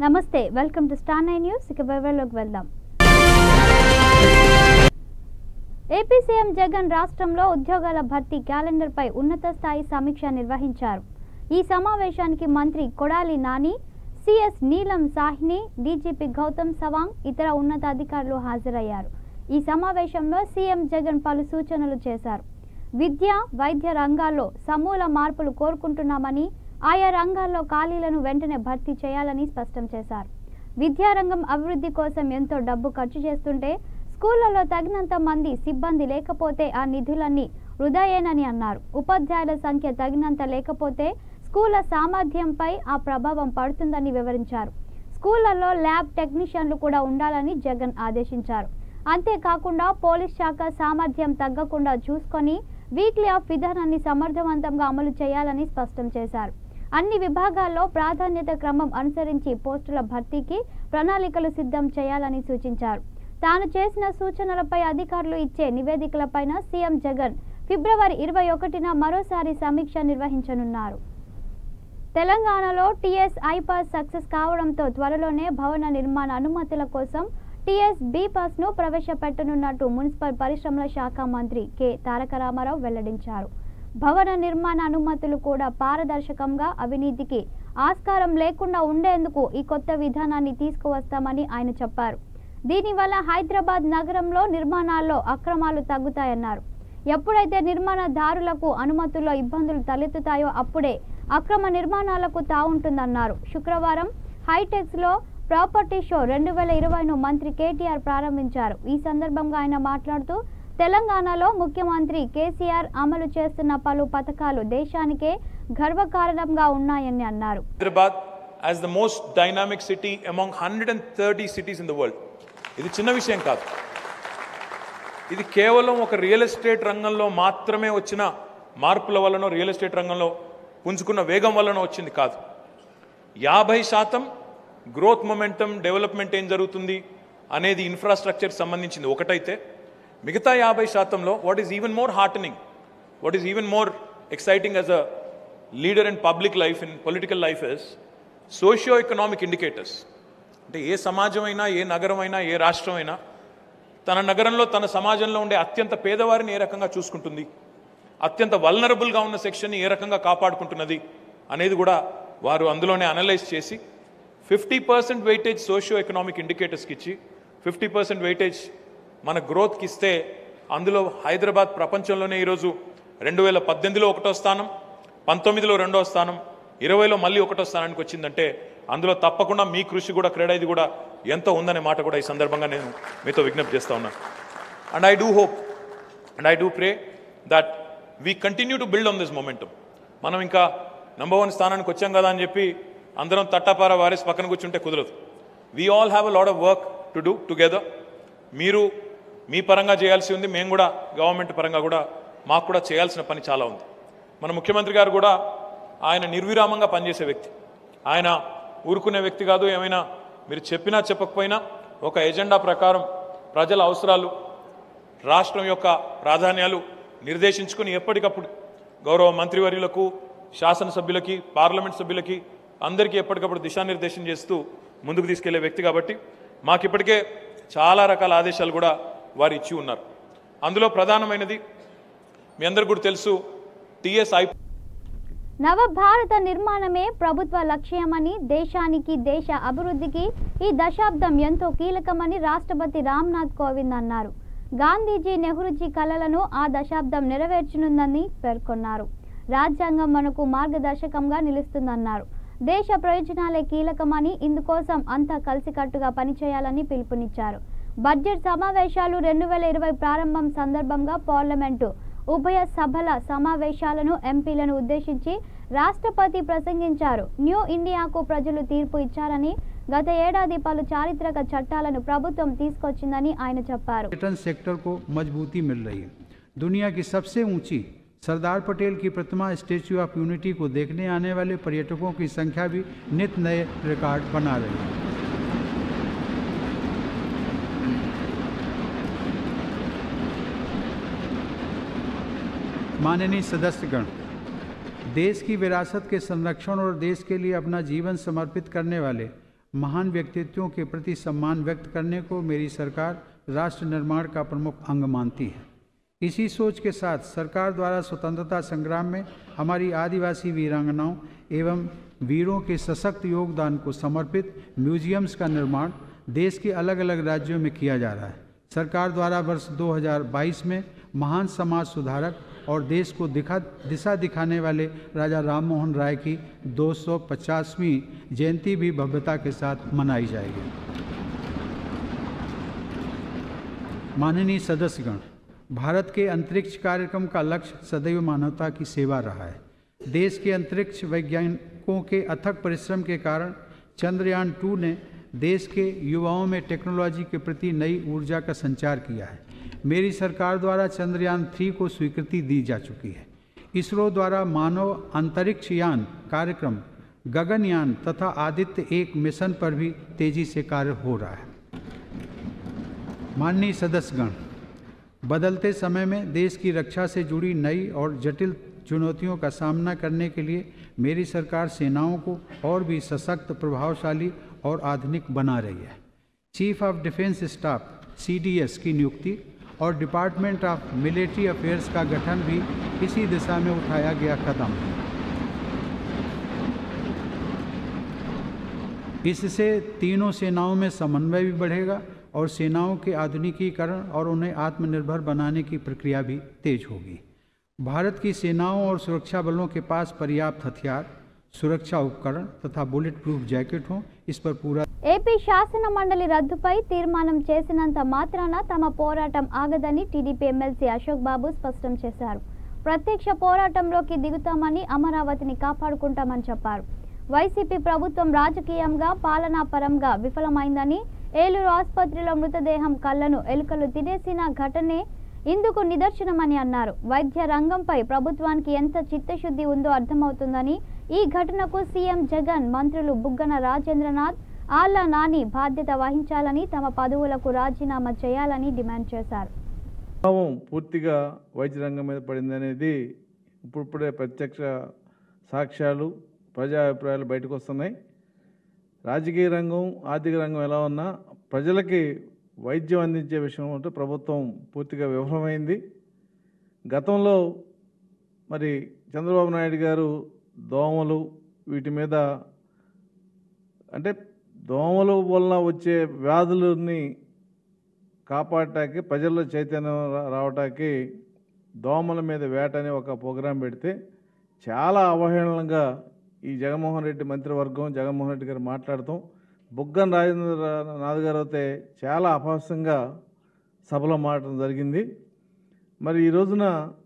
నమస్తే welcome to star nine news ఇక వివరాల్లోకి వెళ్దాం ఏపీ సీఎం జగన్ రాష్ట్రంలో ఉద్యోగాల భర్తీ క్యాలెండర్పై ఉన్నత స్థాయి సమీక్ష నిర్వహించారు ఈ సమావేశానికి మంత్రి కొడాలి నాని సిఎస్ నీలం సాహ్ని డీజీపీ గౌతమ్ సవాంగ్ ఇతర ఉన్నతాధికారులు హాజరయ్యారు ఈ సమావేశంలో సీఎం జగన్ పలు సూచనలు చేశారు విద్య వైద్య రంగాల్లో సమూల మార్పులు కోరుకుంటున్నామని ఆయా రంగాల్లో ఖాళీలను వెంటనే భర్తీ చేయాలని స్పష్టం చేశారు విద్యారంగం అభివృద్ధి కోసం ఎంతో డబ్బు ఖర్చు చేస్తుంటే స్కూళ్లలో తగినంత మంది సిబ్బంది లేకపోతే ఆ నిధులన్నీ వృధాయేనని అన్నారు ఉపాధ్యాయుల సంఖ్య తగినంత లేకపోతే స్కూళ్ల సామర్థ్యంపై ఆ ప్రభావం పడుతుందని వివరించారు స్కూళ్లలో ల్యాబ్ టెక్నీషియన్లు కూడా ఉండాలని జగన్ ఆదేశించారు అంతేకాకుండా పోలీస్ శాఖ సామర్థ్యం తగ్గకుండా చూసుకొని వీక్లీ ఆఫ్ విధానాన్ని సమర్థవంతంగా అమలు చేయాలని స్పష్టం చేశారు అన్ని విభాగాల్లో ప్రాధాన్యత క్రమం అనుసరించి పోస్టుల భర్తీకి ప్రణాళికలు సిద్ధం చేయాలని సూచించారు తాను చేసిన సూచనలపై అధికారులు ఇచ్చే నివేదికలపైన సీఎం జగన్ ఫిబ్రవరి ఇరవై ఒకటిన మరోసారి సమీక్ష నిర్వహించనున్నారు తెలంగాణలో టీఎస్ ఐపాస్ సక్సెస్ కావడంతో త్వరలోనే భవన నిర్మాణ అనుమతుల కోసం టీఎస్ బి పాస్ ను ప్రవేశపెట్టనున్నట్టు మున్సిపల్ పరిశ్రమల శాఖ మంత్రి కె తారక రామారావు వెల్లడించారు భవన నిర్మాణ అనుమతులు కూడా పారదర్శకంగా అవినీతికి ఆస్కారం లేకుండా ఉండేందుకు ఈ కొత్త విధానాన్ని తీసుకువస్తామని ఆయన చెప్పారు దీనివల్ల హైదరాబాద్ నగరంలో నిర్మాణాల్లో అక్రమాలు తగ్గుతాయన్నారు ఎప్పుడైతే నిర్మాణదారులకు అనుమతుల్లో ఇబ్బందులు తలెత్తుతాయో అప్పుడే అక్రమ నిర్మాణాలకు తావుంటుందన్నారు శుక్రవారం హైటెక్స్లో ప్రాపర్టీ షో రెండు వేల ఇరవైను మంత్రి కేటీఆర్ ప్రారంభించారు ఈ సందర్భంగా ఆయన మాట్లాడుతూ తెలంగాణలో ముఖ్యమంత్రి కేసీఆర్ అమలు చేస్తున్న పలు పథకాలు దేశానికే గర్వకారణంగా ఉన్నాయని అన్నారు Hyderabad as the most dynamic city among 130 cities in the world. ఇది చిన్న విషయం కాదు ఇది కేవలం ఒక రియల్ ఎస్టేట్ రంగంలో మాత్రమే వచ్చిన మార్పుల వలన రియల్ ఎస్టేట్ రంగంలో పుంజుకున్న వేగం వలన వచ్చింది కాదు యాభై శాతం గ్రోత్ మొమెంటం డెవలప్మెంట్ ఏం జరుగుతుంది అనేది ఇన్ఫ్రాస్ట్రక్చర్ సంబంధించింది ఒకటైతే మిగతా యాభై శాతంలో what is even more heartening what is even more exciting as a leader in public life in political life is socio economic indicators అంటే ఏ సమాజం అయినా ఏ నగరం అయినా ఏ రాష్ట్రం అయినా తన నగరంలో తన సమాజంలో ఉండే అత్యంత పేదవారిని ఏ రకంగా చూసుకుంటుంది అత్యంత వల్నరబుల్గా ఉన్న సెక్షన్ని ఏ రకంగా కాపాడుకుంటున్నది అనేది కూడా వారు అందులోనే అనలైజ్ చేసి fifty percent weightage socio economic ఇండికేటర్స్కి ఇచ్చి ఫిఫ్టీ పర్సెంట్ వెయిటేజ్ మన గ్రోత్కి ఇస్తే అందులో హైదరాబాద్ ప్రపంచంలోనే ఈరోజు రెండు వేల పద్దెనిమిదిలో ఒకటో స్థానం పంతొమ్మిదిలో రెండో స్థానం ఇరవైలో మళ్ళీ ఒకటో స్థానానికి వచ్చిందంటే అందులో తప్పకుండా మీ కృషి కూడా క్రీడ ఇది కూడా ఎంతో ఉందనే మాట కూడా ఈ సందర్భంగా నేను మీతో విజ్ఞప్తి చేస్తా ఉన్నాను and I do hope and I do pray that we continue to build on this momentum మనం ఇంకా నంబర్ వన్ స్థానానికి వచ్చాం కదా అని చెప్పి అందరం తట్టపార వారేసి పక్కన కూర్చుంటే కుదరదు we all have a lot of work to do together మీరు మీ పరంగా చేయాల్సి ఉంది మేము కూడా గవర్నమెంట్ పరంగా కూడా మాకు కూడా చేయాల్సిన పని చాలా ఉంది మన ముఖ్యమంత్రి గారు కూడా ఆయన నిర్విరామంగా పనిచేసే వ్యక్తి ఆయన ఊరుకునే వ్యక్తి కాదు ఏమైనా మీరు చెప్పినా చెప్పకపోయినా ఒక ఎజెండా ప్రకారం ప్రజల అవసరాలు రాష్ట్రం యొక్క ప్రాధాన్యాలు నిర్దేశించుకుని ఎప్పటికప్పుడు గౌరవ మంత్రివర్యులకు శాసనసభ్యులకి పార్లమెంట్ సభ్యులకి అందరికీ ఎప్పటికప్పుడు దిశానిర్దేశం చేస్తూ ముందుకు తీసుకెళ్లే వ్యక్తి కాబట్టి మాకు ఇప్పటికే చాలా రకాల ఆదేశాలు కూడా వారు ఇచ్చి ఉన్నారు అందులో ప్రధానమైనది మీ అందరికీ కూడా తెలుసు టీఎస్ఐ నవభారత నిర్మాణమే ప్రభుత్వ లక్ష్యమని దేశానికి దేశ అభివృద్ధికి ఈ దశాబ్దం ఎంతో కీలకమని రాష్ట్రపతి రామ్నాథ్ కోవింద్ అన్నారు గాంధీజీ నెహ్రూజీ కలలను ఆ దశాబ్దం నెరవేర్చనుందని పేర్కొన్నారు రాజ్యాంగం మనకు మార్గదర్శకంగా నిలుస్తుందన్నారు దేశ ప్రయోజనాలే కీలకమని ఇందుకోసం అంతా కలిసికట్టుగా పనిచేయాలని పిలుపునిచ్చారు బడ్జెట్ సమావేశాలు రెండు వేల ఇరవై ప్రారంభం సందర్భంగా పార్లమెంటు ఉభయ సభల సమావేశాలను ఎంపీలను ఉద్దేశించి రాష్ట్రపతి ప్రసంగించారు న్యూ ఇండియాకు ప్రజలు తీర్పు ఇచ్చారని గత ఏడాది పలు చారిత్రక చట్టాలను ప్రభుత్వం తీసుకొచ్చిందని ఆయన చెప్పారు पर्यटन सेक्टर को मजबूती मिल रही है दुनिया की सबसे ऊंची सरदार पटेल की प्रतिमा स्टेच्यू ऑफ यूनिटी को देखने आने वाले पर्यटकों की संख्या भी नित नए रिकॉर्ड बना रही है माननीय सदस्यगण देश की विरासत के संरक्षण और देश के लिए अपना जीवन समर्पित करने वाले महान व्यक्तित्वों के प्रति सम्मान व्यक्त करने को मेरी सरकार राष्ट्र निर्माण का प्रमुख अंग मानती है इसी सोच के साथ सरकार द्वारा स्वतंत्रता संग्राम में हमारी आदिवासी वीरांगनाओं एवं वीरों के सशक्त योगदान को समर्पित म्यूजियम्स का निर्माण देश के अलग अलग राज्यों में किया जा रहा है सरकार द्वारा वर्ष 2022 में महान समाज सुधारक और देश को दिखा दिशा दिखाने वाले राजा राम मोहन राय की 250वीं जयंती भी भव्यता के साथ मनाई जाएगी माननीय सदस्यगण भारत के अंतरिक्ष कार्यक्रम का लक्ष्य सदैव मानवता की सेवा रहा है देश के अंतरिक्ष वैज्ञानिकों के अथक परिश्रम के कारण चंद्रयान टू ने देश के युवाओं में टेक्नोलॉजी के प्रति नई ऊर्जा का संचार किया है मेरी सरकार द्वारा चंद्रयान थ्री को स्वीकृति दी जा चुकी है इसरो द्वारा मानव अंतरिक्ष यान कार्यक्रम गगनयान तथा आदित्य एक मिशन पर भी तेजी से कार्य हो रहा है माननीय सदस्यगण बदलते समय में देश की रक्षा से जुड़ी नई और जटिल चुनौतियों का सामना करने के लिए मेरी सरकार सेनाओं को और भी सशक्त प्रभावशाली और आधुनिक बना रही है chief of defence staff CDS की नियुक्ति और डिपार्टमेंट ऑफ मिलिट्री अफेयर्स का गठन भी इसी दिशा में उठाया गया कदम है इससे तीनों सेनाओं में समन्वय भी बढ़ेगा और सेनाओं के आधुनिकीकरण और उन्हें आत्मनिर्भर बनाने की प्रक्रिया भी तेज होगी भारत की सेनाओं और सुरक्षा बलों के पास पर्याप्त हथियार सुरक्षा उपकरण तथा बुलेट प्रूफ जैकेट हों इस पर पूरा ఏపీ శాసన మండలి రద్దుపై తీర్మానం చేసినంత మాత్రాన తమ పోరాటం ఆగదని టీడీపీ ఎమ్మెల్సీ అశోక్ బాబు స్పష్టం చేశారు ప్రత్యక్ష పోరాటంలోకి దిగుతామని అమరావతిని కాపాడుకుంటామని చెప్పారు వైసీపీ ప్రభుత్వం రాజకీయంగా పాలనాపరంగా విఫలమైందని ఏలూరు ఆసుపత్రిలో మృతదేహం కళ్లను ఎలుకలు తినేసిన ఘటనే ఇందుకు నిదర్శనమని అన్నారు వైద్య రంగంపై ప్రభుత్వానికి ఎంత చిత్తశుద్ధి ఉందో అర్థమవుతుందని ఈ ఘటనకు సీఎం జగన్ మంత్రులు బుగ్గన రాజేంద్రనాథ్ ఆళ్ల నాని బాధ్యత వహించాలని తమ పదవులకు రాజీనామా చేయాలని డిమాండ్ చేశారు ప్రభావం పూర్తిగా వైద్య రంగం మీద పడింది అనేది ఇప్పుడిప్పుడే ప్రత్యక్ష సాక్ష్యాలు ప్రజా అభిప్రాయాలు బయటకు వస్తున్నాయి రాజకీయ రంగం ఆర్థిక రంగం ఎలా ఉన్నా ప్రజలకి వైద్యం అందించే విషయం అంటే ప్రభుత్వం పూర్తిగా విఫలమైంది గతంలో మరి చంద్రబాబు నాయుడు గారు దోమలు వీటి మీద అంటే దోమల వలన వచ్చే వ్యాధులని కాపాడటానికి ప్రజల్లో చైతన్యం రా- రావటానికి దోమల మీద వేట అనే ఒక ప్రోగ్రాం పెడితే చాలా అవహేళనగా ఈ జగన్మోహన్ రెడ్డి మంత్రివర్గం జగన్మోహన్ రెడ్డి గారు మాట్లాడతాం బుగ్గన రాజేంద్రనాథ్ గారు అయితే చాలా అపహాస్యంగా సభలో మాట్లాడడం జరిగింది మరి ఈ రోజున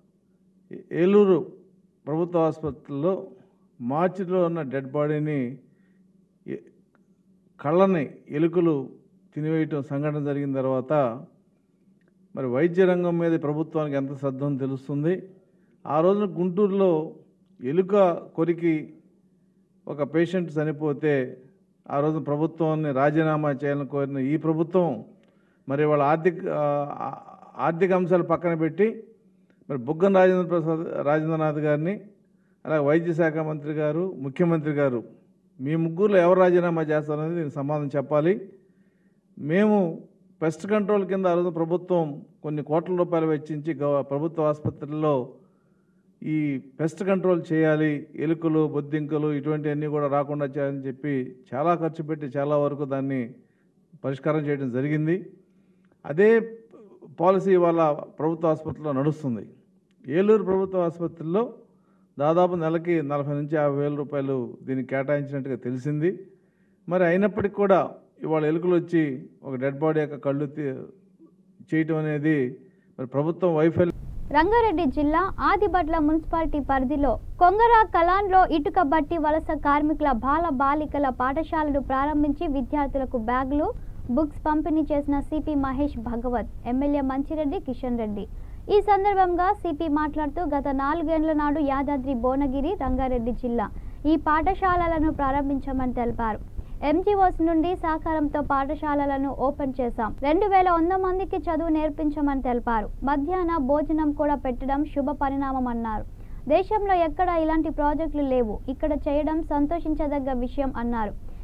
ఏలూరు ప్రభుత్వ ఆసుపత్రిలో మార్చిలో ఉన్న డెడ్ బాడీని ఎ- కళ్ళని ఎలుకలు తినివేయటం సంఘటన జరిగిన తర్వాత మరి వైద్య రంగం మీద ప్రభుత్వానికి ఎంత శ్రద్ధ ఉందో తెలుస్తుంది ఆ రోజున గుంటూరులో ఎలుక కొరికి ఒక పేషెంట్ చనిపోతే ఆ రోజు ప్రభుత్వాన్ని రాజీనామా చేయాలని కోరిన ఈ ప్రభుత్వం మరి వాళ్ళ ఆర్థిక ఆ, ఆ- ఆర్థిక అంశాలు పక్కన పెట్టి మరి బుగ్గన రాజేంద్ర ప్రసాద్ రాజేంద్రనాథ్ గారిని అలాగే వైద్య శాఖ మంత్రి గారు ముఖ్యమంత్రి గారు మీ ముగ్గురులో ఎవరు రాజీనామా చేస్తారనేది దీనికి సమాధానం చెప్పాలి మేము పెస్ట్ కంట్రోల్ కింద ఆ రోజు ప్రభుత్వం కొన్ని కోట్ల రూపాయలు వెచ్చించి గవ- ప్రభుత్వ ఆసుపత్రుల్లో ఈ పెస్ట్ కంట్రోల్ చేయాలి ఎలుకలు బొద్దింకలు ఇటువంటివన్నీ కూడా రాకుండా చేయాలని చెప్పి చాలా ఖర్చు పెట్టి చాలా వరకు దాన్ని పరిష్కారం చేయడం జరిగింది అదే పాలసీ వాళ్ళ ప్రభుత్వ ఆసుపత్రిలో నడుస్తుంది ఏలూరు ప్రభుత్వ ఆసుపత్రిలో దాదాపు నెలకి నలభై నుంచి యాభై వేల రూపాయలు దీనికి కేటాయించినట్టుగా తెలిసింది మరి అయినప్పటికీ కూడా ఇవాళ ఎలుకలు వచ్చి ఒక డెడ్ బాడీ యొక్క కళ్ళు తీ- చేయటం అనేది మరి ప్రభుత్వం వైఫల్యం రంగారెడ్డి జిల్లా ఆదిబట్ల మున్సిపాలిటీ పరిధిలో కొంగర కలాన్లో ఇటుక బట్టి వలస కార్మికుల బాల బాలికల పాఠశాలను ప్రారంభించి విద్యార్థులకు బ్యాగులు బుక్స్ పంపిణీ చేసిన సిపి మహేష్ భగవత్ ఎమ్మెల్యే మంచిరెడ్డి కిషన్ రెడ్డి ఈ సందర్భంగా సిపి మాట్లాడుతూ గత నాలుగేండ్ల నాడు యాదాద్రి భువనగిరి రంగారెడ్డి జిల్లా ఈ పాఠశాలలను ప్రారంభించామని తెలిపారు ఎంజీఓస్ నుండి సహకారంతో పాఠశాలలను ఓపెన్ చేశాం రెండు వేల వంద మందికి చదువు నేర్పించమని తెలిపారు మధ్యాహ్న భోజనం కూడా పెట్టడం శుభ పరిణామం అన్నారు దేశంలో ఎక్కడ ఇలాంటి ప్రాజెక్టులు లేవు ఇక్కడ చేయడం సంతోషించదగ్గ విషయం అన్నారు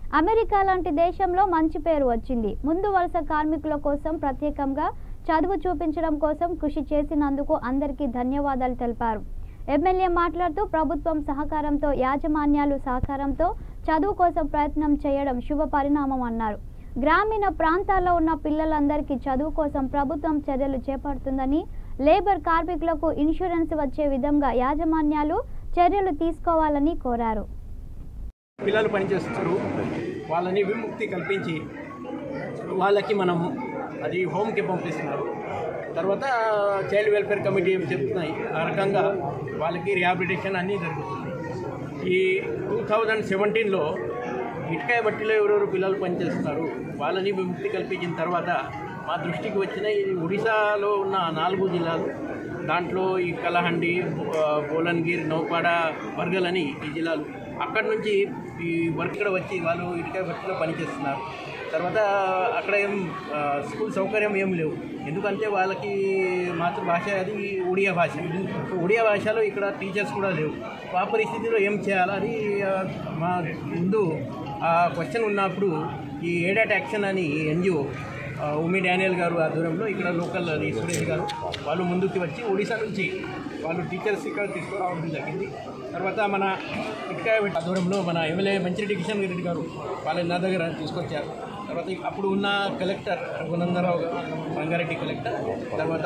అమెరికా లాంటి దేశంలో మంచి పేరు వచ్చింది ముందు వలస కార్మికుల కోసం ప్రత్యేకంగా చదువు చూపించడం కోసం కృషి చేసినందుకు అందరికీ ధన్యవాదాలు తెలిపారు ఎమ్మెల్యే మాట్లాడుతూ ప్రభుత్వం సహకారంతో యాజమాన్యాలు సహకారంతో చదువు కోసం ప్రయత్నం చేయడం శుభ పరిణామం అన్నారు గ్రామీణ ప్రాంతాల్లో ఉన్న పిల్లలందరికీ చదువు కోసం ప్రభుత్వం చర్యలు చేపడుతుందని లేబర్ కార్మికులకు ఇన్సూరెన్స్ వచ్చే విధంగా యాజమాన్యాలు చర్యలు తీసుకోవాలని కోరారు పిల్లలు పనిచేస్తారు వాళ్ళని విముక్తి కల్పించి వాళ్ళకి మనం అది హోమ్కి పంపిస్తున్నారు తర్వాత చైల్డ్ వెల్ఫేర్ కమిటీ ఏం చెప్తున్నాయి ఆ రకంగా వాళ్ళకి రిహాబిలిటేషన్ అన్నీ జరుగుతుంది ఈ టూ థౌజండ్ సెవెంటీన్లో ఇటుకాయ బట్టిలో ఎవరెవరు పిల్లలు పనిచేస్తున్నారు వాళ్ళని విముక్తి కల్పించిన తర్వాత మా దృష్టికి వచ్చిన ఈ ఒడిశాలో ఉన్న నాలుగు జిల్లాలు దాంట్లో ఈ కలహండి ఆ, బోలన్గిర్ నౌపాడ వర్గల్ అని ఈ జిల్లాలు అక్కడ నుంచి ఈ వర్క్ ఇక్కడ వచ్చి వాళ్ళు ఇటుకాయ బట్టిలో పనిచేస్తున్నారు తర్వాత అక్కడ ఏం ఆ, స్కూల్ సౌకర్యం ఏం లేవు ఎందుకంటే వాళ్ళకి మాతృభాష అది ఒడియా భాష సో ఒడియా భాషలో ఇక్కడ టీచర్స్ కూడా లేవు ఆ పరిస్థితిలో ఏం చేయాలి అది ఆ, మా ముందు ఆ క్వశ్చన్ ఉన్నప్పుడు ఈ ఏడాట్ యాక్షన్ అని ఎన్జిఓ ఉమి డానియల్ గారు ఆధ్వర్యంలో ఇక్కడ లోకల్ అది సురేష్ గారు వాళ్ళు ముందుకు వచ్చి ఒడిశా నుంచి వాళ్ళు టీచర్స్ ఇక్కడ తీసుకురావడం జరిగింది తర్వాత మన ఇటుకాయ ఆధ్వర్యంలో మన ఎమ్మెల్యే మంచిరెడ్డి కిషన్ రెడ్డి గారు వాళ్ళ నా దగ్గర తీసుకొచ్చారు తర్వాత అప్పుడు ఉన్న కలెక్టర్ రఘునందరావు గారు రంగారెడ్డి కలెక్టర్ తర్వాత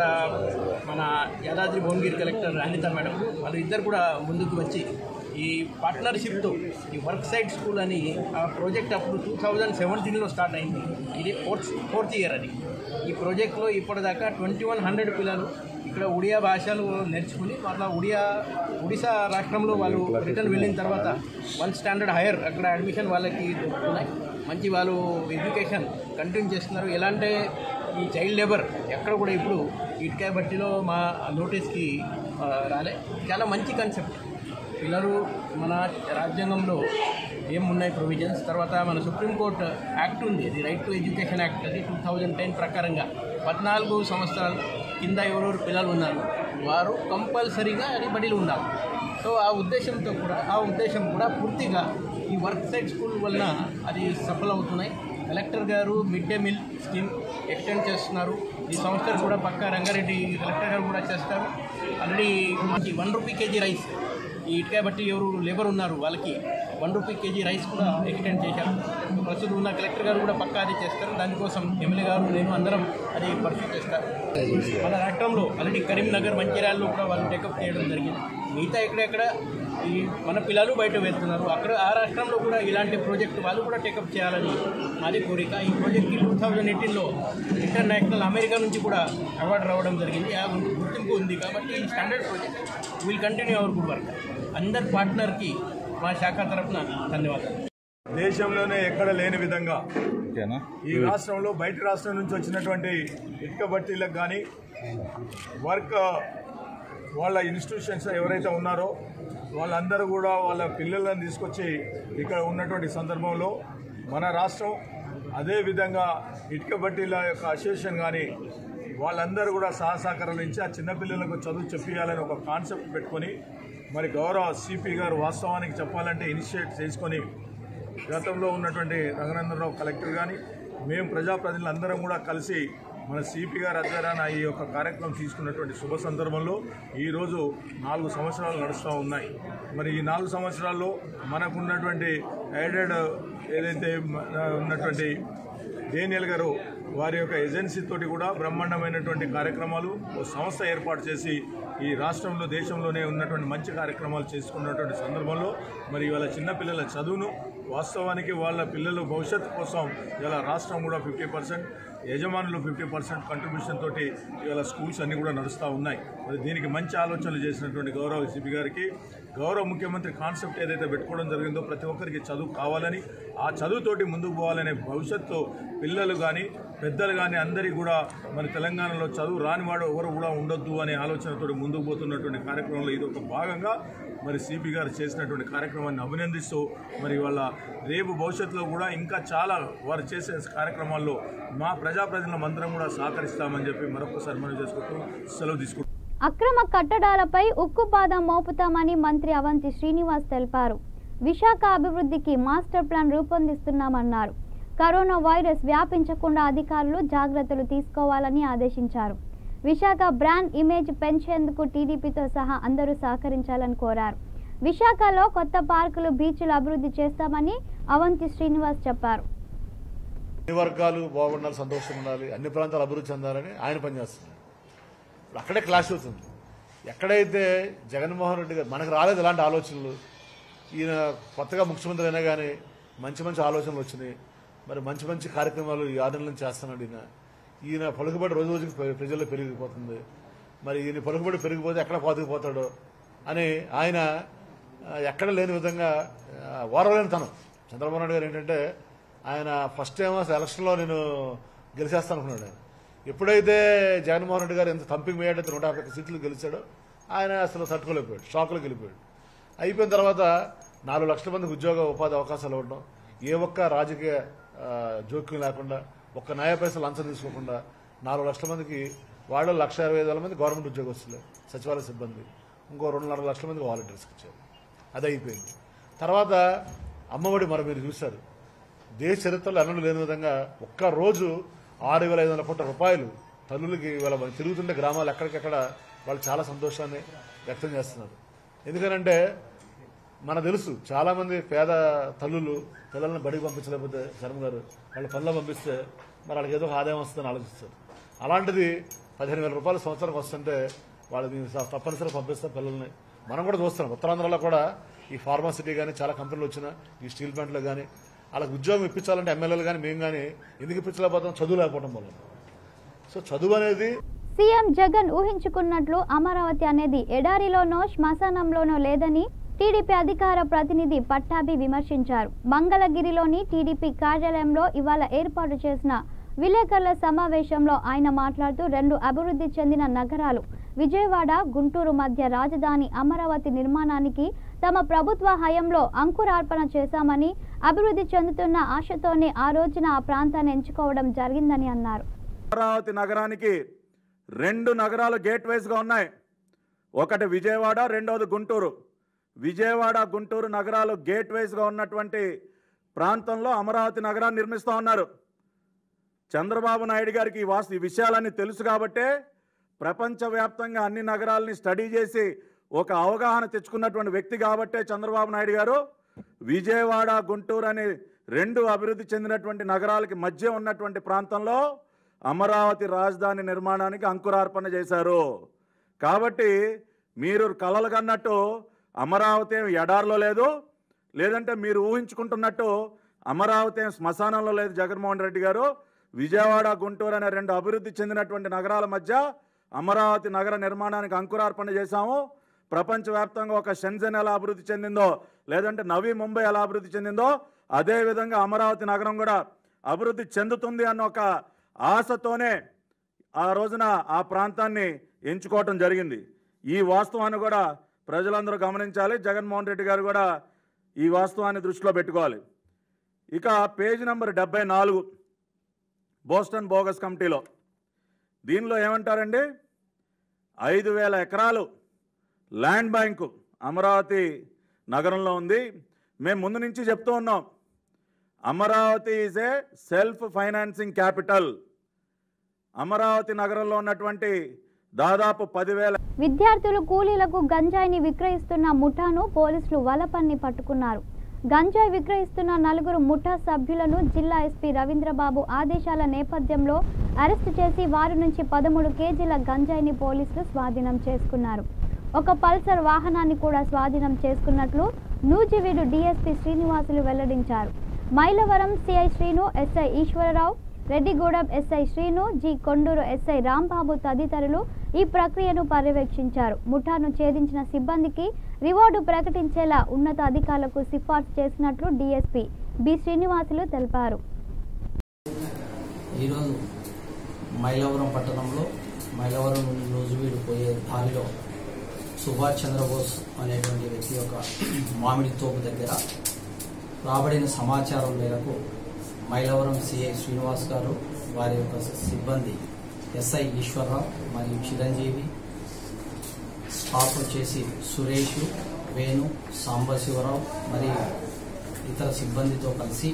మన యాదాద్రి భువనగిరి కలెక్టర్ అనిత మేడం వాళ్ళు ఇద్దరు కూడా ముందుకు వచ్చి ఈ పార్ట్నర్షిప్తో ఈ వర్క్ సైట్ స్కూల్ అని ఆ ప్రాజెక్ట్ అప్పుడు టూ థౌజండ్ సెవెంటీన్లో స్టార్ట్ అయింది ఇది ఫోర్త్ ఫోర్త్ ఇయర్ అది ఈ ప్రాజెక్ట్లో ఇప్పటిదాకా ట్వంటీ వన్ హండ్రెడ్ పిల్లలు ఇక్కడ ఒడియా భాషలు నేర్చుకుని వాళ్ళ ఒడియా ఒడిశా రాష్ట్రంలో వాళ్ళు రిటర్న్ వెళ్ళిన తర్వాత వన్ స్టాండర్డ్ హైయర్ అక్కడ అడ్మిషన్ వాళ్ళకి దొరుకుతున్నాయి మంచి వాళ్ళు ఎడ్యుకేషన్ కంటిన్యూ చేస్తున్నారు ఎలా అంటే ఈ చైల్డ్ లేబర్ ఎక్కడ కూడా ఇప్పుడు ఇటుకాయ బట్టిలో మా నోటీస్కి ఆ, రాలే చాలా మంచి కాన్సెప్ట్ పిల్లలు మన రాజ్యాంగంలో ఏమున్నాయి ప్రొవిజన్స్ తర్వాత మన సుప్రీంకోర్టు యాక్ట్ ఉంది అది రైట్ టు ఎడ్యుకేషన్ యాక్ట్ అది టూ థౌజండ్ టెన్ ప్రకారంగా పద్నాలుగు సంవత్సరాలు కింద ఎవరెవరు పిల్లలు ఉన్నారు వారు కంపల్సరీగా అది బడిలో ఉండాలి సో ఆ ఉద్దేశంతో కూడా ఆ ఉద్దేశం కూడా పూర్తిగా ఈ వర్క్ సైట్ స్కూల్ వలన అది సఫలమవుతున్నాయి కలెక్టర్ గారు mid day meal scheme extend చేస్తున్నారు ఈ సంవత్సరం కూడా పక్క రంగారెడ్డి కలెక్టర్ గారు కూడా చేస్తారు ఆల్రెడీ మనకి వన్ రూపీ కేజీ రైస్ ఈ ఇటుకాయ బట్టి ఎవరు లేబర్ ఉన్నారు వాళ్ళకి వన్ రూపీ కేజీ రైస్ కూడా ఎక్స్టెండ్ చేశారు ప్రస్తుతం ఉన్న కలెక్టర్ గారు కూడా పక్కా అది చేస్తారు దానికోసం ఎమ్మెల్యే గారు నేను అందరం అది పరిశీలి చేస్తారు మన రాష్ట్రంలో ఆల్రెడీ కరీంనగర్ మంచిర్యాలలో కూడా వాళ్ళు టేకప్ చేయడం జరిగింది మిగతా ఎక్కడెక్కడ ఈ మన పిల్లలు బయట వెళ్తున్నారు అక్కడ ఆ రాష్ట్రంలో కూడా ఇలాంటి ప్రాజెక్ట్ వాళ్ళు కూడా టేకప్ చేయాలని మాది కోరిక ఈ ప్రాజెక్ట్కి టూ థౌజండ్ ఎయిటీన్లో ఇంటర్నేషనల్ అమెరికా నుంచి కూడా అవార్డు రావడం జరిగింది ఆ గుర్తింపు ఉంది కాబట్టి ఈ standard project will continue our good work అందరి పార్ట్నర్కి మా శాఖ తరఫున ధన్యవాదాలు దేశంలోనే ఎక్కడ లేని విధంగా ఈ రాష్ట్రంలో బయట రాష్ట్రం నుంచి వచ్చినటువంటి ఇటుక బట్టీలకు కానీ వర్క్ వాళ్ళ ఇన్స్టిట్యూషన్స్ ఎవరైతే ఉన్నారో వాళ్ళందరూ కూడా వాళ్ళ పిల్లలను తీసుకొచ్చి ఇక్కడ ఉన్నటువంటి సందర్భంలో మన రాష్ట్రం అదేవిధంగా ఇటుక బట్టీల యొక్క అసోసియేషన్ కానీ వాళ్ళందరూ కూడా సహసహకారాలు ఇచ్చి ఆ చిన్నపిల్లలకు చదువు చెప్పియాలని ఒక కాన్సెప్ట్ పెట్టుకొని మరి గౌరవ సిపి గారు వాస్తవానికి చెప్పాలంటే ఇనిషియేట్ చేసుకొని గతంలో ఉన్నటువంటి రంగనందనరావు కలెక్టర్ కానీ మేము ప్రజాప్రతినిధులు అందరం కూడా కలిసి మన సిపి గారి ఆధ్వర్యాన ఈ యొక్క కార్యక్రమం తీసుకున్నటువంటి శుభ సందర్భంలో ఈరోజు నాలుగు సంవత్సరాలు నడుస్తూ ఉన్నాయి మరి ఈ నాలుగు సంవత్సరాల్లో మనకున్నటువంటి ఎయిడెడ్ ఏదైతే మ- ఉన్నటువంటి డేనియల్ గారు వారి యొక్క ఏజెన్సీ తోటి కూడా బ్రహ్మాండమైనటువంటి కార్యక్రమాలు ఓ సంస్థ ఏర్పాటు చేసి ఈ రాష్ట్రంలో దేశంలోనే ఉన్నటువంటి మంచి కార్యక్రమాలు చేసుకున్నటువంటి సందర్భంలో మరి ఇవాళ చిన్నపిల్లల చదువును వాస్తవానికి వాళ్ళ పిల్లల భవిష్యత్తు కోసం ఇవాళ రాష్ట్రం కూడా ఫిఫ్టీ పర్సెంట్ యజమానులు ఫిఫ్టీ పర్సెంట్ కంట్రిబ్యూషన్ తోటి ఇవాళ స్కూల్స్ అన్నీ కూడా నడుస్తూ ఉన్నాయి మరి దీనికి మంచి ఆలోచనలు చేసినటువంటి గౌరవ సిపి గారికి గౌరవ ముఖ్యమంత్రి కాన్సెప్ట్ ఏదైతే పెట్టుకోవడం జరిగిందో ప్రతి ఒక్కరికి చదువు కావాలని ఆ చదువుతోటి ముందుకు పోవాలనే భవిష్యత్తు పిల్లలు కానీ పెద్దలు కానీ అందరికీ కూడా మరి తెలంగాణలో చదువు రానివాడు ఎవరు కూడా ఉండొద్దు అనే ఆలోచనతో ముందుకు పోతున్నటువంటి కార్యక్రమంలో ఇది ఒక భాగంగా మరి సిపి గారు చేసినటువంటి కార్యక్రమాన్ని అభినందిస్తూ మరి వాళ్ళ రేపు భవిష్యత్తులో కూడా ఇంకా చాలా వారు చేసే కార్యక్రమాల్లో మా ప్రజాప్రతినిధులం అందరం కూడా సహకరిస్తామని చెప్పి మరొకసారి మనం చేసుకుంటూ సెలవు తీసుకుంటాం అక్రమ కట్టడాలపై ఉక్కుపాదం మోపుతామని మంత్రి అవంతి శ్రీనివాస్ తెలిపారు విశాఖ అభివృద్ధికి మాస్టర్ ప్లాన్ రూపొందిస్తున్నామన్నారు కరోనా వైరస్ వ్యాపించకుండా అధికారులు జాగ్రత్తలు తీసుకోవాలని ఆదేశించారు విశాఖ బ్రాండ్ ఇమేజ్ పెంచేందుకు టీడీపీతో సహా అందరూ సహకరించాలని కోరారు విశాఖలో కొత్త పార్కులు బీచ్లు అభివృద్ధి చేస్తామని అవంతి శ్రీనివాస్ చెప్పారు అన్ని వర్గాలు బాగుండాలి సంతోషంగా ఉండాలి అన్ని ప్రాంతాలు అభివృద్ధి చెందాలని ఆయన పనిచేస్తున్నారు ఇప్పుడు అక్కడే క్లాష్ అవుతుంది ఎక్కడైతే జగన్మోహన్ రెడ్డి గారు మనకు రాలేదు ఇలాంటి ఆలోచనలు ఈయన కొత్తగా ముఖ్యమంత్రి అయినా కానీ మంచి మంచి ఆలోచనలు వచ్చినాయి మరి మంచి మంచి కార్యక్రమాలు ఈ ఆరు నెలల నుంచి చేస్తున్నాడు ఈయన ఈయన పలుకుబడి రోజు రోజుకి పె- ప్రజల్లో పెరిగిపోతుంది మరి ఈయన పలుకుబడి పెరిగిపోతే ఎక్కడ పాతుకుపోతాడో అని ఆయన ఆ, ఎక్కడ లేని విధంగా ఆ, ఓరలేని తనం చంద్రబాబు నాయుడు గారు ఏంటంటే ఆయన ఫస్ట్ టైం అసలు ఎలక్షన్లో నేను గెలిచేస్తాను అనుకున్నాడు ఆయన ఎప్పుడైతే జగన్మోహన్ రెడ్డి గారు ఎంత తంపింగ్ వేయడంతో నూట యాభై ఒక్క సీట్లు గెలిచాడో ఆయన అసలు తట్టుకోలేకపోయాడు షాక్లో గెలిపోయాడు అయిపోయిన తర్వాత నాలుగు లక్షల మందికి ఉద్యోగ ఉపాధి అవకాశాలు ఇవ్వడం ఏ ఒక్క రాజకీయ ఆ, జోక్యం లేకుండా ఒక్క న్యాయ పైసలు లంచం తీసుకోకుండా నాలుగు లక్షల మందికి వాళ్ళు లక్ష ఇరవై ఐదు వేల మంది గవర్నమెంట్ ఉద్యోగస్తులు సచివాలయ సిబ్బంది ఇంకో రెండున్నర లక్షల మందికి వాలంటీర్స్కి ఇచ్చారు అది అయిపోయింది తర్వాత అమ్మఒడి మరి మీరు చూశారు దేశ చరిత్రలో అన్నలు లేని విధంగా ఒక్క రోజు ఆరు వేల ఐదు వందల కోట్ల రూపాయలు తల్లులకి వాళ్ళ తిరుగుతుండే గ్రామాలు ఎక్కడికెక్కడ వాళ్ళు చాలా సంతోషాన్ని వ్యక్తం చేస్తున్నారు ఎందుకనంటే మన తెలుసు చాలా మంది పేద తల్లులు పిల్లల్ని బడికి పంపించలేకపోతే శర్మ గారు వాళ్ళ పనిలో పంపిస్తే మరి వాళ్ళకి ఏదో ఒక ఆదాయం వస్తుందని ఆలోచిస్తారు అలాంటిది పదిహేను వేల రూపాయలు సంవత్సరానికి వస్తుంటే వాళ్ళు దీన్ని స- తప్పనిసరిగా పంపిస్తాం పిల్లల్ని మనం కూడా చూస్తున్నాం ఉత్తరాంధ్రలో కూడా ఈ ఫార్మాసిటీ కానీ చాలా కంపెనీలు వచ్చిన ఈ స్టీల్ ప్లాంట్లు కానీ వాళ్ళకి ఉద్యోగం ఇప్పించాలంటే ఎమ్మెల్యేలు కానీ మేము కానీ ఎందుకు ఇప్పించలేకపోతాం చదువు లేకపోవడం వల్ల సో చదువు అనేది సీఎం జగన్ ఊహించుకున్నట్లు అమరావతి అనేది ఎడారిలోనో శ్మశానంలోనో లేదని టీడీపీ అధికార ప్రతినిధి పట్టాభి విమర్శించారు మంగళగిరిలోని టీడీపీ కార్యాలయంలో ఇవాళ ఏర్పాటు చేసిన విలేకరుల సమావేశంలో ఆయన మాట్లాడుతూ రెండు అభివృద్ధి చెందిన నగరాలు విజయవాడ గుంటూరు మధ్య రాజధాని అమరావతి నిర్మాణానికి తమ ప్రభుత్వ హయంలో అంకురార్పణ చేశామని అభివృద్ధి చెందుతున్న ఆశతోనే ఆ రోజున ఆ ప్రాంతాన్ని ఎంచుకోవడం జరిగిందని అన్నారు అమరావతి నగరానికి రెండు నగరాలు గేట్వేస్గా ఉన్నాయి ఒకటి విజయవాడ రెండవది గుంటూరు విజయవాడ గుంటూరు నగరాలు గేట్వేస్గా ఉన్నటువంటి ప్రాంతంలో అమరావతి నగరాన్ని నిర్మిస్తూ ఉన్నారు చంద్రబాబు నాయుడు గారికి ఈ వాస్తు ఈ విషయాలన్నీ తెలుసు కాబట్టే ప్రపంచవ్యాప్తంగా అన్ని నగరాలని స్టడీ చేసి ఒక అవగాహన తెచ్చుకున్నటువంటి వ్యక్తి కాబట్టే చంద్రబాబు నాయుడు గారు విజయవాడ గుంటూరు అనే రెండు అభివృద్ధి చెందినటువంటి నగరాలకి మధ్య ఉన్నటువంటి ప్రాంతంలో అమరావతి రాజధాని నిర్మాణానికి అంకురార్పణ చేశారు కాబట్టి మీరు కలలు కన్నట్టు అమరావతి ఏం ఎడారిలో లేదు లేదంటే మీరు ఊహించుకుంటున్నట్టు అమరావతి ఏం శ్మశానంలో లేదు జగన్మోహన్ రెడ్డి గారు విజయవాడ గుంటూరు అనే రెండు అభివృద్ధి చెందినటువంటి నగరాల మధ్య అమరావతి నగర నిర్మాణానికి అంకురార్పణ చేశాము ప్రపంచవ్యాప్తంగా ఒక షెన్జన్ ఎలా అభివృద్ధి చెందిందో లేదంటే నవీ ముంబై ఎలా అభివృద్ధి చెందిందో అదే విధంగా అమరావతి నగరం కూడా అభివృద్ధి చెందుతుంది అన్న ఒక ఆశతోనే ఆ రోజున ఆ ప్రాంతాన్ని ఎంచుకోవటం జరిగింది ఈ వాస్తవాన్ని కూడా ప్రజలందరూ గమనించాలి జగన్మోహన్ రెడ్డి గారు కూడా ఈ వాస్తవాన్ని దృష్టిలో పెట్టుకోవాలి ఇక పేజ్ నెంబర్ డెబ్బై నాలుగు బోస్టన్ బోగస్ కమిటీలో దీనిలో ఏమంటారండి ఐదు వేల ఎకరాలు ల్యాండ్ బ్యాంకు అమరావతి నగరంలో ఉంది మేము ముందు నుంచి చెప్తూ ఉన్నాం Amaravati is a self financing capital Amaravati నగరంలో ఉన్నటువంటి దాదాపు పదివేల విద్యార్థులు కూలీలకు గంజాయిని విక్రయిస్తున్న ముఠాను పోలీసులు వలపన్ని పట్టుకున్నారు గంజాయి విక్రయిస్తున్న నలుగురు ముఠా సభ్యులను జిల్లా ఎస్పీ రవీంద్రబాబు ఆదేశాల నేపథ్యంలో అరెస్టు చేసి వారి నుంచి పదమూడు కేజీల గంజాయిని పోలీసులు స్వాధీనం చేసుకున్నారు ఒక పల్సర్ వాహనాన్ని కూడా స్వాధీనం చేసుకున్నట్లు నూజివీడు డీఎస్పీ శ్రీనివాసులు వెల్లడించారు Mylavaram CI Srinu SI Eswararao Reddigudem SI Srinu G Konduru SI Rambabu తదితరులు ఈ ప్రక్రియను పర్యవేక్షించారు ముఠాను ఛేదించిన సిబ్బందికి రివార్డు ప్రకటించేలా ఉన్నత అధికారులకు సిఫార్సు చేసినట్లు డీఎస్పీ బి శ్రీనివాసులు తెలిపారు ఈరోజు మైలవరం పట్టణంలో మైలవరం నుండి నూజివీడు పోయే దారిలో సుభాష్ చంద్రబోస్ అనేటువంటి వ్యక్తి యొక్క మామిడి తోపు దగ్గర రాబడిన సమాచారం మేరకు మైలవరం సిఐ శ్రీనివాస్ గారు వారి యొక్క సిబ్బంది ఎస్ఐ ఈశ్వరరావు మరియు చిరంజీవి స్టాఫ్ వచ్చేసి సురేష్ వేణు సాంబశివరావు మరియు ఇతర సిబ్బందితో కలిసి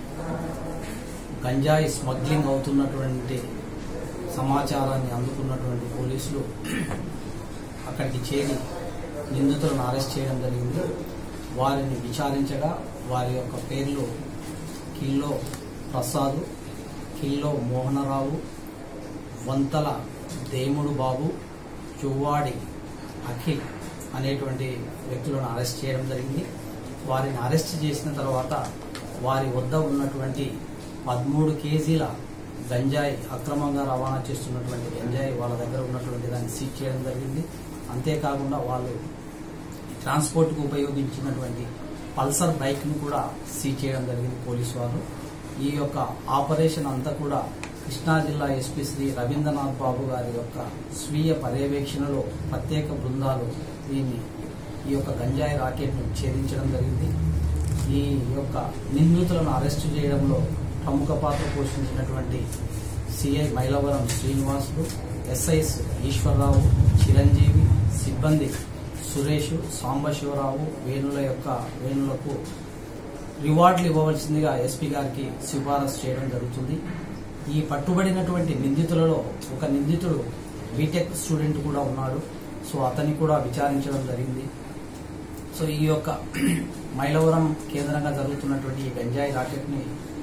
గంజాయి స్మగ్లింగ్ అవుతున్నటువంటి సమాచారాన్ని అందుకున్నటువంటి పోలీసులు అక్కడికి చేరి నిందితులను అరెస్ట్ చేయడం జరిగింది వారిని విచారించగా వారి యొక్క పేర్లు కిల్లో ప్రసాద్ కిల్లో మోహనరావు వంతల దేముడు బాబు చువ్వాడి అఖిల్ అనేటువంటి వ్యక్తులను అరెస్ట్ చేయడం జరిగింది వారిని అరెస్ట్ చేసిన తర్వాత వారి వద్ద ఉన్నటువంటి పదమూడు కేజీల గంజాయి అక్రమంగా రవాణా చేస్తున్నటువంటి గంజాయి వాళ్ళ దగ్గర ఉన్నటువంటి దాన్ని సీజ్ చేయడం జరిగింది అంతేకాకుండా వాళ్ళు ట్రాన్స్పోర్ట్కు ఉపయోగించినటువంటి పల్సర్ బైక్ను కూడా సీజ్ చేయడం జరిగింది పోలీసు వారు ఈ యొక్క ఆపరేషన్ అంతా కూడా కృష్ణా జిల్లా ఎస్పీ శ్రీ రవీంద్రనాథ్ బాబు గారి యొక్క స్వీయ పర్యవేక్షణలో ప్రత్యేక బృందాలు దీన్ని ఈ యొక్క గంజాయి రాకెట్ను ఛేదించడం జరిగింది ఈ యొక్క నిందితులను అరెస్టు చేయడంలో ప్రముఖ పాత్ర పోషించినటువంటి సిఐ మైలవరం శ్రీనివాసులు ఎస్ఐస్ ఈశ్వరరావు చిరంజీవి సిబ్బంది సురేష్ సాంబశివరావు వేణుల యొక్క వేణులకు రివార్డులు ఇవ్వవలసిందిగా ఎస్పీ గారికి సిఫారసు చేయడం జరుగుతుంది ఈ పట్టుబడినటువంటి నిందితులలో ఒక నిందితుడు బీటెక్ స్టూడెంట్ కూడా ఉన్నాడు సో అతన్ని కూడా విచారించడం జరిగింది సో ఈ యొక్క మైలవరం కేంద్రంగా జరుగుతున్నటువంటి ఈ గంజాయి రాకెట్ని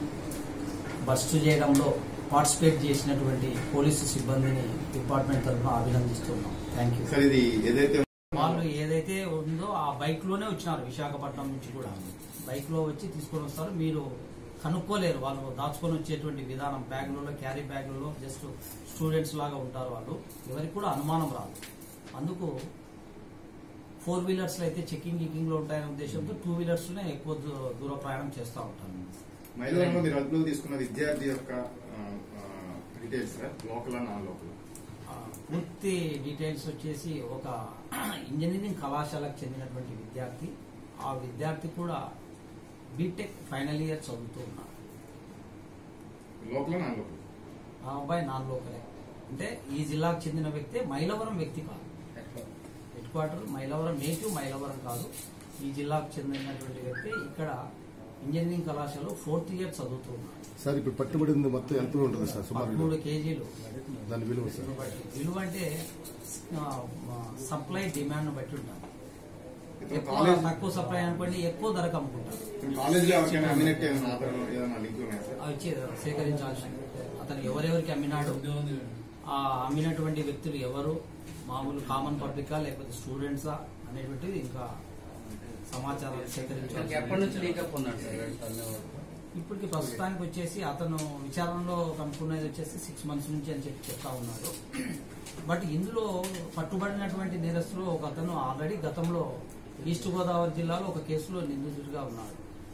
బస్ట్ చేయడంలో పార్టిసిపేట్ చేసినటువంటి పోలీసు సిబ్బందిని డిపార్ట్మెంట్ తరఫున అభినందిస్తున్నాం థ్యాంక్ యూ సార్ ఇది ఏదైతే వాళ్ళు ఏదైతే ఉందో ఆ బైక్ లోనే వచ్చినారు విశాఖపట్నం నుంచి కూడా బైక్ లో వచ్చి తీసుకొని వస్తారు మీరు కనుక్కోలేరు వాళ్ళు దాచుకొని వచ్చేటువంటి విధానం బ్యాగులలో క్యారీ బ్యాగులలో జస్ట్ స్టూడెంట్స్ లాగా ఉంటారు వాళ్ళు ఎవరికి కూడా అనుమానం రాదు అందుకు ఫోర్ వీలర్స్ లో అయితే చెకింగ్ గికింగ్ లో ఉంటాయనే ఉద్దేశంతో టూ వీలర్స్ లోనే ఎక్కువ దూ- దూర ప్రయాణం చేస్తూ ఉంటాను మైలవరంలో మీరు అదుపులోకి తీసుకున్న విద్యార్థి యొక్క details sir local non local ఆ, పూర్తి డీటెయిల్స్ వచ్చేసి ఒక ఇంజనీరింగ్ కళాశాలకు చెందినటువంటి విద్యార్థి ఆ విద్యార్థి కూడా బీటెక్ ఫైనల్ ఇయర్ చదువుతూ ఉన్నాడు లోకల్ నాన్ లోకల్ ఆ అబ్బాయి నాన్ లోకలే అంటే ఈ జిల్లాకు చెందిన వ్యక్తి మైలవరం వ్యక్తి కాదు head quarter Mylavaram native Mylavaram కాదు ఈ జిల్లాకు చెందినటువంటి వ్యక్తి ఇక్కడ ఇంజనీరింగ్ కళాశాలలో ఫోర్త్ ఇయర్ చదువుతూ ఉన్నాడు సార్ ఇప్పుడు పట్టుబడింది మొత్తం ఎంత ఉంటుంది సార్ సుమారు పదమూడు కేజీలు దాని విలువ సార్ విలువ అంటే సప్లై డిమాండ్ బట్టి ఉంటుంది ఇతను ఎక్కువ కాలేజ్ తక్కువ సప్లై అనుకోండి ఎక్కువ ధరకు అమ్ముకుంటారు ఇతను కాలేజ్ లో ఎవరికైనా అమ్మినట్టు ఏమైనా ఆధారం ఏదైనా లింక్ ఉన్నాయా సార్ అవి వచ్చి సేకరించాల్సి అతను ఎవరెవరికి అమ్మినాడు ఆ అమ్మినటువంటి వ్యక్తులు ఎవరు మామూలు కామన్ పబ్లికా లేకపోతే స్టూడెంట్సా అనేటువంటిది ఇంకా సమాచారం సేకరించాలి ఎప్పటి నుంచి లీక్ అప్ ఉన్నాడు సార్ ఇప్పటికి ప్రస్తుతానికి వచ్చేసి అతను విచారణలో కనుక్కున్నది వచ్చేసి సిక్స్ మంత్స్ నుంచి అని చెప్పి చెప్తా ఉన్నాడు బట్ ఇందులో పట్టుబడినటువంటి నేరస్తులు ఒక అతను ఆల్రెడీ గతంలో ఈస్ట్ గోదావరి జిల్లాలో ఒక కేసులో నిందితుడిగా ఉన్నాడు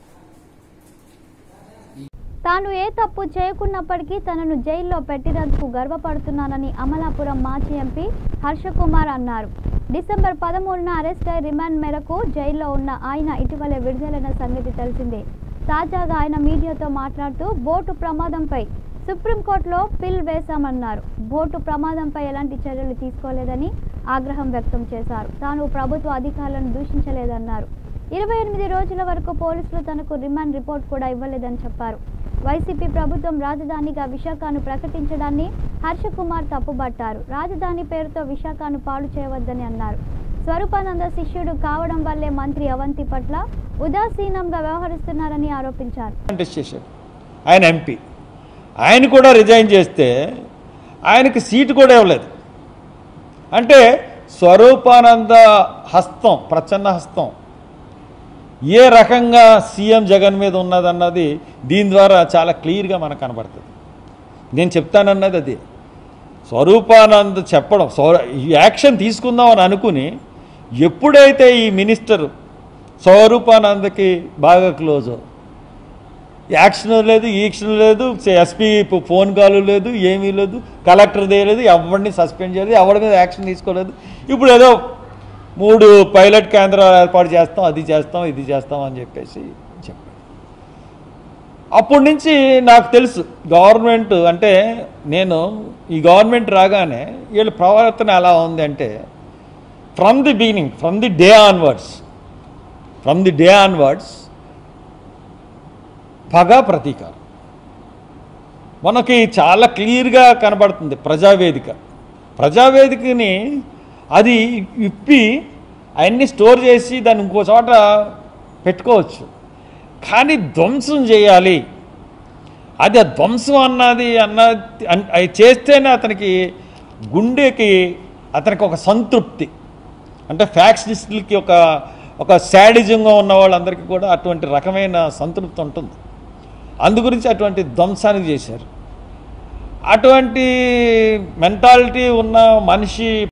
తాను ఏ తప్పు చేయకున్నప్పటికీ తనను జైల్లో పెట్టినందుకు గర్వపడుతున్నానని అమలాపురం మాజీ ఎంపీ హర్షకుమార్ అన్నారు డిసెంబర్ పదమూడున అరెస్ట్ అయి రిమాండ్ మేరకు జైల్లో ఉన్న ఆయన ఇటీవలే విడుదలైన సంగతి తెలిసిందే తాజాగా ఆయన మీడియాతో మాట్లాడుతూ బోటు ప్రమాదంపై సుప్రీంకోర్టులో పిల్ వేశామన్నారు బోటు ప్రమాదంపై ఎలాంటి చర్యలు తీసుకోలేదని ఆగ్రహం వ్యక్తం చేశారు తాను ప్రభుత్వ అధికారులను దూషించలేదన్నారు ఇరవై ఎనిమిది రోజుల వరకు పోలీసులు తనకు రిమాండ్ రిపోర్ట్ కూడా ఇవ్వలేదని చెప్పారు వైసీపీ ప్రభుత్వం రాజధానిగా విశాఖను ప్రకటించడాన్ని హర్షకుమార్ తప్పుబట్టారు రాజధాని పేరుతో విశాఖను పాడు చేయవద్దని అన్నారు స్వరూపానంద శిష్యుడు కావడం వల్లే మంత్రి అవంతి పట్ల ఉదాసీనంగా వ్యవహరిస్తున్నారని ఆరోపించారు కంటెస్ట్ చేశాడు ఆయన ఎంపీ ఆయన కూడా రిజైన్ చేస్తే ఆయనకి సీటు కూడా ఇవ్వలేదు అంటే స్వరూపానంద హస్తం ప్రచన్న హస్తం ఏ రకంగా సీఎం జగన్ మీద ఉన్నదన్నది దీని ద్వారా చాలా క్లియర్గా మనకు కనబడుతుంది నేను చెప్తానన్నది అది స్వరూపానంద్ చెప్పడం స్వ ఈ యాక్షన్ తీసుకుందామని అనుకుని ఎప్పుడైతే ఈ మినిస్టర్ స్వరూపానందకి బాగా క్లోజో యాక్షన్ లేదు ఈక్షన్ లేదు ఎస్పీ ఫోన్ కాల్ లేదు ఏమీ లేదు కలెక్టర్ చేయలేదు ఎవరిని సస్పెండ్ చేయలేదు ఎవరి మీద యాక్షన్ తీసుకోలేదు ఇప్పుడు ఏదో మూడు పైలట్ కేంద్రాలు ఏర్పాటు చేస్తాం అది చేస్తాం ఇది చేస్తాం అని చెప్పేసి చెప్పారు అప్పటి నుంచి నాకు తెలుసు గవర్నమెంట్ అంటే నేను ఈ గవర్నమెంట్ రాగానే వీళ్ళ ప్రవర్తన ఎలా ఉంది అంటే from the beginning from the day onwards from the day onwards పగ ప్రతీకారం మనకి చాలా క్లియర్గా కనబడుతుంది ప్రజావేదిక ప్రజావేదికని అది ఇప్పి అవన్నీ స్టోర్ చేసి దాన్ని ఇంకో చోట పెట్టుకోవచ్చు కానీ ధ్వంసం చేయాలి అది ఆ ధ్వంసం అన్నది అన్నది అన్- అది చేస్తేనే అతనికి గుండెకి అతనికి ఒక సంతృప్తి అంటే ఫ్యాక్షనిస్టులకి ఒక ఒక శాడిజంగా ఉన్న వాళ్ళందరికీ కూడా అటువంటి రకమైన సంతృప్తి ఉంటుంది అందుగురించి అటువంటి ధ్వంసానికి చేశారు అటువంటి మెంటాలిటీ ఉన్న మనిషి